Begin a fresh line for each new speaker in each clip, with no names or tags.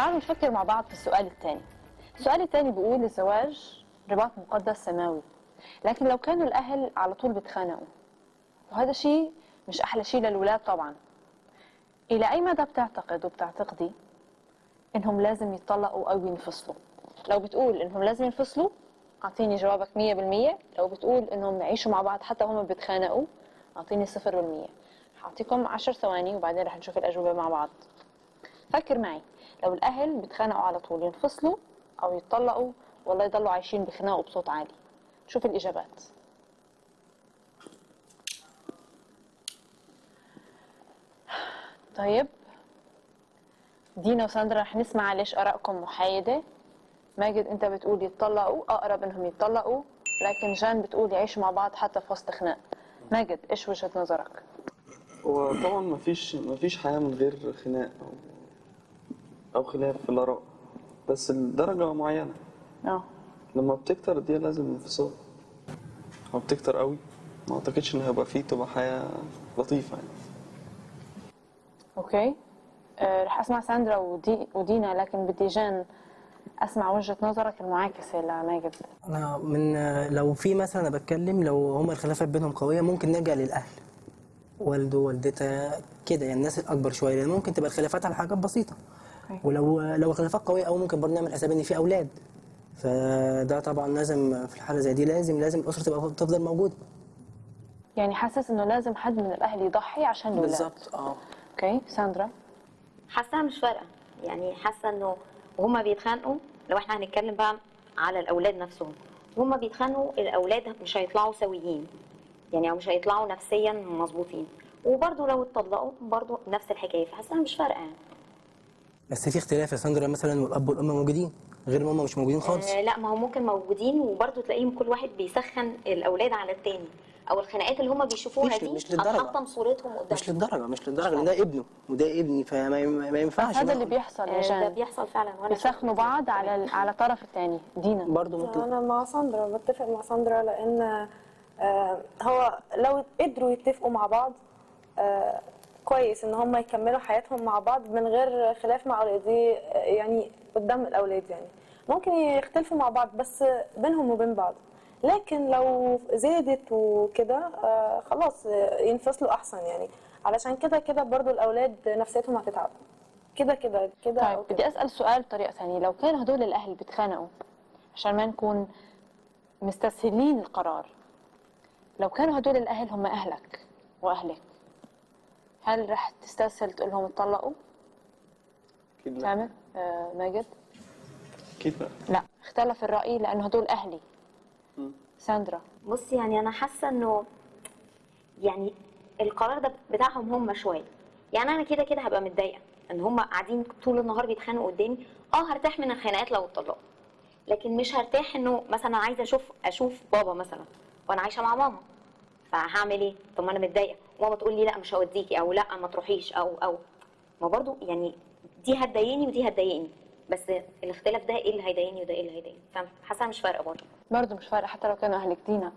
تعالوا نفكر مع بعض في السؤال الثاني السؤال الثاني بيقول الزواج رباط مقدس سماوي لكن لو كانوا الأهل على طول بيتخانقوا وهذا شيء مش أحلى شيء للولاد طبعا إلى أي مدى بتعتقد وبتعتقدي إنهم لازم يتطلقوا أو ينفصلوا لو بتقول إنهم لازم ينفصلوا أعطيني جوابك 100% لو بتقول إنهم يعيشوا مع بعض حتى وهم بيتخانقوا أعطيني 0% هعطيكم 10 ثواني وبعدين رح نشوف الأجوبة مع بعض فكر معي لو الأهل بيتخانقوا على طول ينفصلوا أو يتطلقوا ولا يضلوا عايشين بخناقوا بصوت عالي شوف الإجابات طيب دينا وساندرا رح نسمع ليش آرائكم محايدة ماجد أنت بتقول يتطلقوا أقرب إنهم يتطلقوا لكن جان بتقول يعيشوا مع بعض حتى في وسط خناق ماجد إيش وجهة نظرك؟
وطبعا مفيش مفيش حياة من غير خناق أو أو خلاف في الآراء بس لدرجة معينة
اه
لما بتكتر دي لازم انفصال لما بتكتر قوي ما أعتقدش إن هيبقى فيه تبقى حياة لطيفة يعني
اوكي أه رح اسمع ساندرا ودي ودينا لكن بدي جان اسمع وجهة نظرك المعاكسة لماجد
انا من لو في مثلا انا بتكلم لو هما الخلافات بينهم قويه ممكن نرجع للاهل والده والدتها كده يعني الناس الاكبر شويه لان ممكن تبقى الخلافات على حاجات بسيطه
أوكي.
ولو لو الخلافات قويه او ممكن برضه نعمل حساب ان في اولاد فده طبعا لازم في الحاله زي دي لازم لازم الاسره تبقى تفضل موجوده
يعني حاسس انه لازم حد من الاهل يضحي عشان الولاد
بالظبط اه
اوكي ساندرا
حاساها مش فارقه يعني حاسه انه وهما بيتخانقوا لو احنا هنتكلم بقى على الاولاد نفسهم وهما بيتخانقوا الاولاد مش هيطلعوا سويين يعني او مش هيطلعوا نفسيا مظبوطين وبرضه لو اتطلقوا برضه نفس الحكايه فحاساها مش فارقه يعني
بس في اختلاف يا ساندرا مثلا والاب والام موجودين غير ما هم مش موجودين خالص
آه لا ما هو ممكن موجودين وبرضه تلاقيهم كل واحد بيسخن الاولاد على التاني او الخناقات اللي هم بيشوفوها
مش-
دي
مش للدرجة.
هتحطم صورتهم قدام
مش للدرجه مش للدرجه لان ده ابنه وده ابني فما ما ينفعش
هذا
بقى.
اللي بيحصل يا
آه، ده
جان
بيحصل فعلا وانا
بيسخنوا بعض على ال- على الطرف الثاني دينا
برضه ممكن
انا مع ساندرا بتفق مع ساندرا لان آه، هو لو قدروا يتفقوا مع بعض آه، كويس ان هم يكملوا حياتهم مع بعض من غير خلاف مع اولادي آه، يعني قدام الاولاد يعني ممكن يختلفوا مع بعض بس بينهم وبين بعض لكن لو زادت وكده آه، خلاص آه، ينفصلوا احسن يعني علشان كده كده برضو الاولاد نفسيتهم هتتعب كده كده كده
طيب
أو كده.
بدي اسال سؤال بطريقه ثانيه لو كان هدول الاهل بيتخانقوا عشان ما نكون مستسهلين القرار لو كانوا هدول الاهل هم اهلك واهلك هل رح تستسهل تقول لهم اتطلقوا
أكيد لا
تامر آه ماجد
أكيد لا
لا اختلف الراي لانه هدول اهلي
مم.
ساندرا
بص يعني انا حاسه انه يعني القرار ده بتاعهم هم شويه يعني انا كده كده هبقى متضايقه ان هم قاعدين طول النهار بيتخانقوا قدامي اه هرتاح من الخناقات لو اتطلقوا لكن مش هرتاح انه مثلا عايزه اشوف اشوف بابا مثلا وانا عايشه مع ماما فهعمل ايه طب ما انا متضايقه ماما تقول لي لا مش هوديكي او لا ما تروحيش او او ما برضو يعني دي هتضايقني ودي هتضايقني بس الاختلاف ده ايه اللي هيضايقني وده ايه اللي هيضايقني فحاسه مش فارقه برضه
برضه مش فارقه حتى لو كانوا اهلك دينا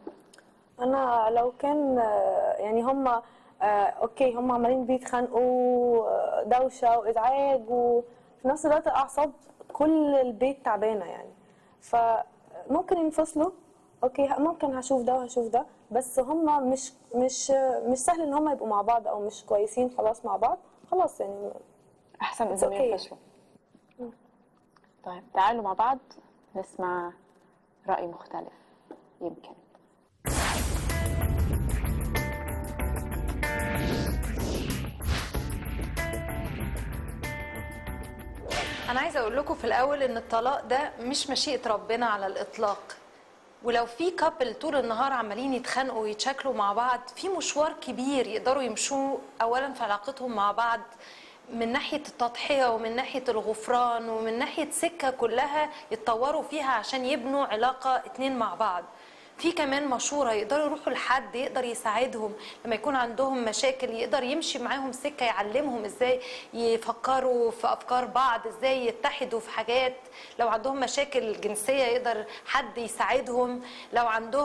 انا لو كان آه، يعني هم آه، اوكي هم عمالين بيتخانقوا آه، دوشه وازعاج وفي نفس الوقت اعصاب كل البيت تعبانه يعني فممكن ينفصلوا اوكي ه- ممكن هشوف ده وهشوف ده بس هم مش مش مش سهل ان هم يبقوا مع بعض او مش كويسين خلاص مع بعض خلاص يعني
احسن
It's
اذا ما
okay.
ينفصلوا طيب تعالوا مع بعض نسمع راي مختلف يمكن
انا عايزه اقول لكم في الاول ان الطلاق ده مش مشيئه ربنا على الاطلاق ولو في كابل طول النهار عمالين يتخانقوا ويتشاكلوا مع بعض في مشوار كبير يقدروا يمشوه اولا في علاقتهم مع بعض من ناحيه التضحيه ومن ناحيه الغفران ومن ناحيه سكه كلها يتطوروا فيها عشان يبنوا علاقه اتنين مع بعض في كمان مشوره يقدروا يروحوا لحد يقدر يساعدهم لما يكون عندهم مشاكل يقدر يمشي معاهم سكه يعلمهم ازاي يفكروا في افكار بعض ازاي يتحدوا في حاجات لو عندهم مشاكل جنسيه يقدر حد يساعدهم لو عندهم